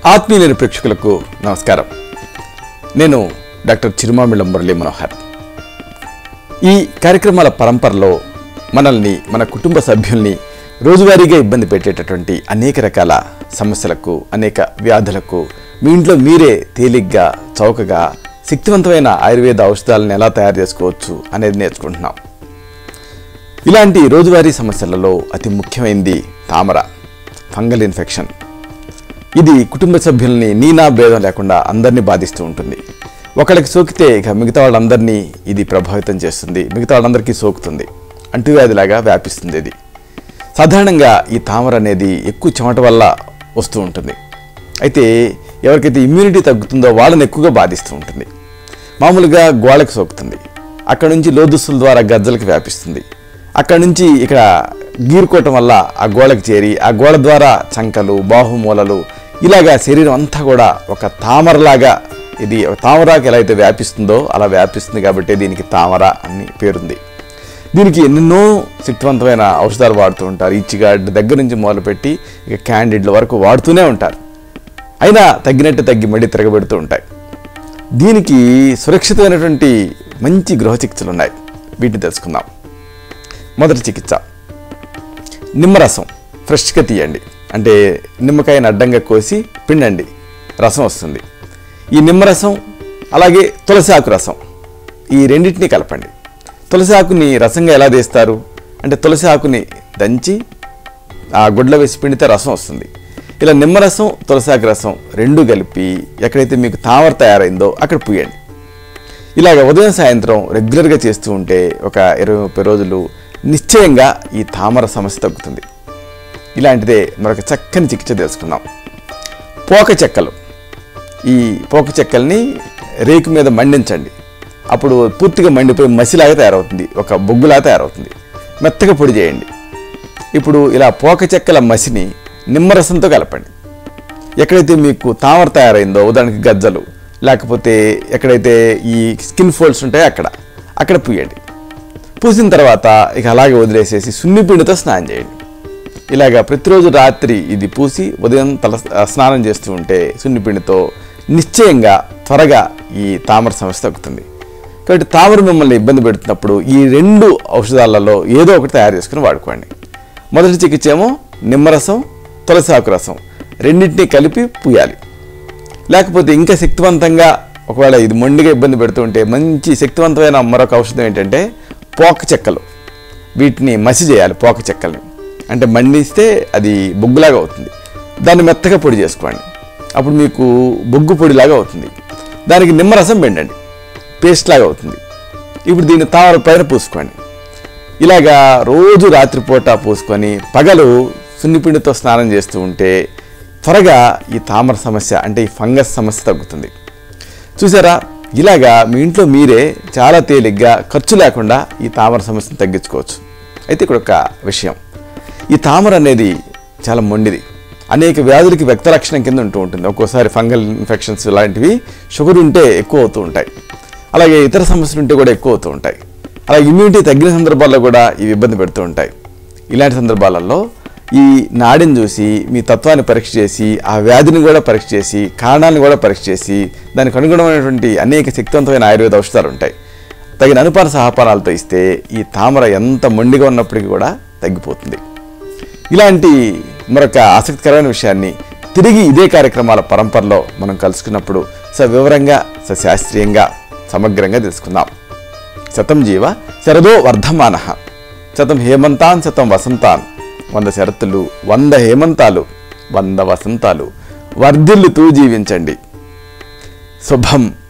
ఆత్మీయులైన ప్రేక్షకులకు నమస్కారం నేను డాక్టర్ చిరుమామిళ్ళ మురళీ మనోహర్ ఈ కార్యక్రమాల పరంపరలో మనల్ని మన కుటుంబ సభ్యుల్ని రోజువారీగా ఇబ్బంది పెట్టేటటువంటి అనేక రకాల సమస్యలకు అనేక వ్యాధులకు మీ ఇంట్లో మీరే తేలిగ్గా చౌకగా శక్తివంతమైన ఆయుర్వేద ఔషధాలను ఎలా తయారు చేసుకోవచ్చు అనేది నేర్చుకుంటున్నాం ఇలాంటి రోజువారీ సమస్యలలో అతి ముఖ్యమైనది తామర ఫంగల్ ఇన్ఫెక్షన్ ఇది కుటుంబ సభ్యుల్ని నీనా భేదం లేకుండా అందరినీ బాధిస్తూ ఉంటుంది ఒకళ్ళకి సోకితే ఇక మిగతా వాళ్ళందరినీ ఇది ప్రభావితం చేస్తుంది మిగతా వాళ్ళందరికీ సోకుతుంది అంటువ్యాధిలాగా వ్యాపిస్తుంది ఇది సాధారణంగా ఈ తామర అనేది ఎక్కువ చెమట వల్ల వస్తూ ఉంటుంది అయితే ఎవరికైతే ఇమ్యూనిటీ తగ్గుతుందో వాళ్ళని ఎక్కువగా బాధిస్తూ ఉంటుంది మామూలుగా గోళ్ళకి సోకుతుంది అక్కడ నుంచి లోదుస్తుల ద్వారా గజ్జలకి వ్యాపిస్తుంది అక్కడ నుంచి ఇక్కడ గీరుకోవటం వల్ల ఆ గోళకి చేరి ఆ గోడ ద్వారా చంకలు బాహుమూలలు ఇలాగా శరీరం అంతా కూడా ఒక తామరలాగా ఇది ఒక తామరాకి ఎలా అయితే వ్యాపిస్తుందో అలా వ్యాపిస్తుంది కాబట్టి దీనికి తామర అని పేరుంది దీనికి ఎన్నెన్నో శక్తివంతమైన ఔషధాలు వాడుతూ ఉంటారు ఇచ్చిగాడ్ దగ్గర నుంచి మొదలుపెట్టి ఇక క్యాండిడ్ల వరకు వాడుతూనే ఉంటారు అయినా తగ్గినట్టు తగ్గి మళ్ళీ తిరగబెడుతూ ఉంటాయి దీనికి సురక్షితమైనటువంటి మంచి గృహ చికిత్సలు ఉన్నాయి వీటిని తెలుసుకుందాం మొదటి చికిత్స నిమ్మరసం ఫ్రెష్గా తీయండి అంటే నిమ్మకాయని అడ్డంగా కోసి పిండండి రసం వస్తుంది ఈ నిమ్మరసం అలాగే తులసి ఆకు రసం ఈ రెండింటిని కలపండి తులసి ఆకుని రసంగా ఎలా తీస్తారు అంటే తులసి ఆకుని దంచి ఆ గుడ్ల వేసి పిండితే రసం వస్తుంది ఇలా నిమ్మరసం తులసాకు రసం రెండు కలిపి ఎక్కడైతే మీకు తామర తయారైందో అక్కడ పూయండి ఇలాగ ఉదయం సాయంత్రం రెగ్యులర్గా చేస్తూ ఉంటే ఒక ఇరవై ముప్పై రోజులు నిశ్చయంగా ఈ తామర సమస్య తగ్గుతుంది ఇలాంటిదే మరొక చక్కని చికిత్స తెలుసుకుందాం పోక చెక్కలు ఈ పోక చెక్కల్ని రేకు మీద మండించండి అప్పుడు పూర్తిగా మండిపోయి మసిలాగా తయారవుతుంది ఒక బొగ్గులాగా తయారవుతుంది మెత్తగా పొడి చేయండి ఇప్పుడు ఇలా పోక చెక్కల మసిని నిమ్మరసంతో కలపండి ఎక్కడైతే మీకు తామర తయారైందో ఉదాహరణకి గజ్జలు లేకపోతే ఎక్కడైతే ఈ స్కిన్ ఫోల్డ్స్ ఉంటాయో అక్కడ అక్కడ పూయండి పూసిన తర్వాత ఇక అలాగే వదిలేసేసి సున్నిపిండితో స్నానం చేయండి ఇలాగా ప్రతిరోజు రాత్రి ఇది పూసి ఉదయం తల స్నానం చేస్తూ ఉంటే సున్నిపిండితో నిశ్చయంగా త్వరగా ఈ తామర సమస్య తగ్గుతుంది కాబట్టి తామర మిమ్మల్ని ఇబ్బంది పెడుతున్నప్పుడు ఈ రెండు ఔషధాలలో ఏదో ఒకటి తయారు చేసుకుని వాడుకోండి మొదటి చికిత్స ఏమో నిమ్మరసం తులసి ఆకు రసం రెండింటినీ కలిపి పూయాలి లేకపోతే ఇంకా శక్తివంతంగా ఒకవేళ ఇది మొండిగా ఇబ్బంది పెడుతూ ఉంటే మంచి శక్తివంతమైన మరొక ఔషధం ఏంటంటే పోక చెక్కలు వీటిని మసి చేయాలి పోక చెక్కల్ని అంటే మండిస్తే అది బొగ్గులాగా అవుతుంది దాన్ని మెత్తగా పొడి చేసుకోండి అప్పుడు మీకు బొగ్గు పొడిలాగా అవుతుంది దానికి నిమ్మరసం పిండండి పేస్ట్ లాగా అవుతుంది ఇప్పుడు దీన్ని తామర పైన పూసుకోండి ఇలాగా రోజు రాత్రిపూట పూసుకొని పగలు సున్నిపిండితో స్నానం చేస్తూ ఉంటే త్వరగా ఈ తామర సమస్య అంటే ఈ ఫంగస్ సమస్య తగ్గుతుంది చూసారా ఇలాగా మీ ఇంట్లో మీరే చాలా తేలిగ్గా ఖర్చు లేకుండా ఈ తామర సమస్యను తగ్గించుకోవచ్చు అయితే ఇక్కడ ఒక విషయం ఈ తామర అనేది చాలా మొండిది అనేక వ్యాధులకి వ్యక్త లక్షణం కింద ఉంటూ ఉంటుంది ఒక్కోసారి ఫంగల్ ఇన్ఫెక్షన్స్ లాంటివి షుగర్ ఉంటే ఎక్కువ అవుతూ ఉంటాయి అలాగే ఇతర సమస్యలు ఉంటే కూడా ఎక్కువ అవుతూ ఉంటాయి అలాగే ఇమ్యూనిటీ తగ్గిన సందర్భాల్లో కూడా ఇవి ఇబ్బంది పెడుతూ ఉంటాయి ఇలాంటి సందర్భాలలో ఈ నాడిని చూసి మీ తత్వాన్ని పరీక్ష చేసి ఆ వ్యాధిని కూడా పరీక్ష చేసి కారణాలను కూడా పరీక్ష చేసి దానికి అనుగుణమైనటువంటి అనేక శక్తివంతమైన ఆయుర్వేద ఔషధాలు ఉంటాయి తగిన అనుపాన సహపానాలతో ఇస్తే ఈ తామర ఎంత మొండిగా ఉన్నప్పటికీ కూడా తగ్గిపోతుంది ఇలాంటి మరొక ఆసక్తికరమైన విషయాన్ని తిరిగి ఇదే కార్యక్రమాల పరంపరలో మనం కలుసుకున్నప్పుడు సవివరంగా సశాస్త్రీయంగా సమగ్రంగా తెలుసుకుందాం శతం జీవ శరదో వర్ధమాన శతం హేమంతాన్ శతం వసంతాన్ వంద శరతులు వంద హేమంతాలు వంద వసంతాలు వర్ధిల్లుతూ జీవించండి శుభం